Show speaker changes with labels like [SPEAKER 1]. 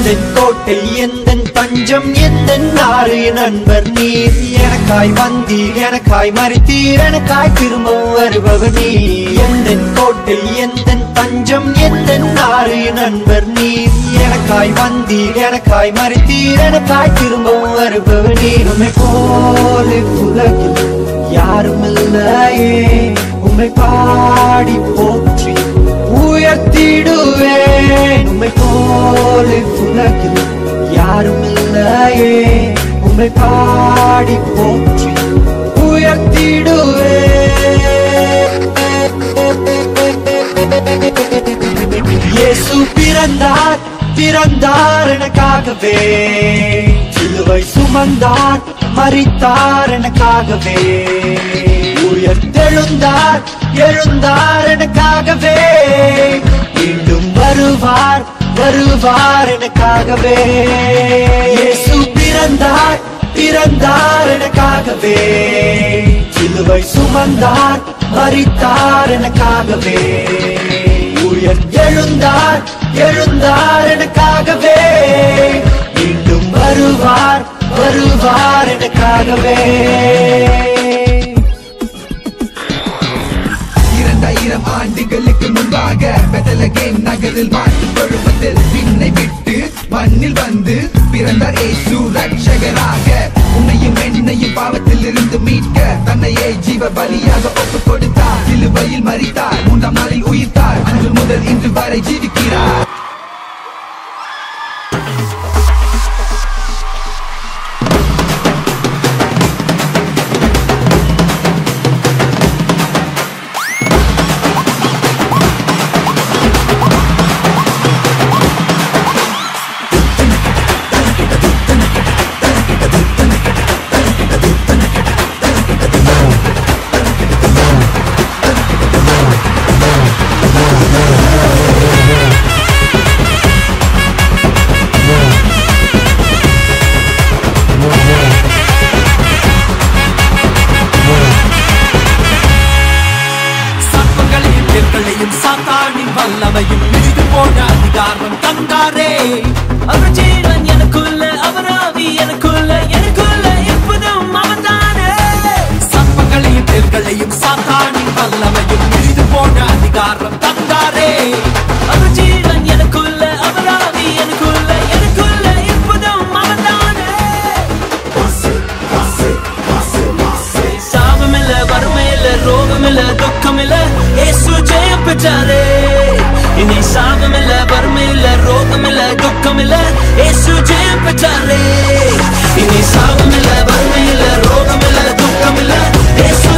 [SPEAKER 1] எந்த கோட்டை எந்த தஞ்சம் எந்த நாறு நண்பர் நீர் எனக்காய் வந்தீர் எனக்காய் மறித்தீர் எனக்காய் திரும்பவும் வருபவர் நீர் எந்த கோட்டை எந்த தஞ்சம் எந்த நாறு நண்பர் நீர் எனக்காய் வந்தீர் எனக்காய் மறித்தீர் எனக்காய் திரும்பவும் வருபவர் நீர் உண்மை போல உலகில் யாரும் இல்லையே உண்மை பாடி போற்றி உயர்த்திடுவேன் உண்மை போல உலகில் யாரும் இல்லையே உண்மை பாடி போற்றி உயர்த்திடுவேன் இயேசு பிறந்தார் பிறந்தார் எனக்காகவே சிலுவை சுமந்தார் மறித்தார் எனக்காகவே உயர்த்தெழுந்தார் எழுந்தார் எனக்காகவே மீண்டும் வருவார் வருவார் எனக்காகவே இயேசு பிறந்தார் பிறந்தார் எனக்காகவே சிலுவை சுமந்தார் மறித்தார் எனக்காகவே உயர் எழுந்தார் எழுந்தார் எனக்காகவே மீண்டும் வருவார் வருவார் எனக்காகவே
[SPEAKER 2] இரண்டாயிரம் ஆண்டுகளுக்கு முன்பாக பெதலகேம் நகரில் மாட்டு பழுவத்தில் விண்ணை விட்டு மண்ணில் வந்து பிறந்தார் ஏசு ரட்சகராக உன்னையும் என்னையும் பாவத்தில் இருந்து மீட்க தன்னையே ஜீவ பலியாக ஒப்பு கொடுத்தார் சிலுவையில் மறித்தார் மூன்றாம் நாளில் உயிர்த்தார் அன்று முதல் இன்று வரை ஜீவிக்கிறார்
[SPEAKER 3] சர்ப்பங்களையும் வேர்களையும் சாத்தானின் வல்லமையும் இழிது போன அதிகாரம் தந்தாரே அவர் ஜீவன் எனக்குள்ள அவர் ஆவி எனக்குள்ள எனக்குள்ள எப்பதும் அவர்தானே சர்ப்பங்களையும் வேர்களையும் சாத்தானின் வல்லமையும் இழிது போன அதிகாரம் தந்தாரே அவர் ஜீவன் எனக்குள்ள அவர் ஆவி எனக்குள்ள எனக்குள்ள எப்பதும் அவர்தானே சாபமில்ல வறுமையில்ல ரோகமில்ல துக்கமில்ல ஏசு ஜெயம் பெற்றாரே இனி சாபமில்ல வறுமையில்ல ரோகமில்ல துக்கமில்ல ஏசு ஜெயம் பெற்றாரே இனி சாபமில்ல வறுமையில்ல ரோகமில்ல துக்கமில்ல ஏசு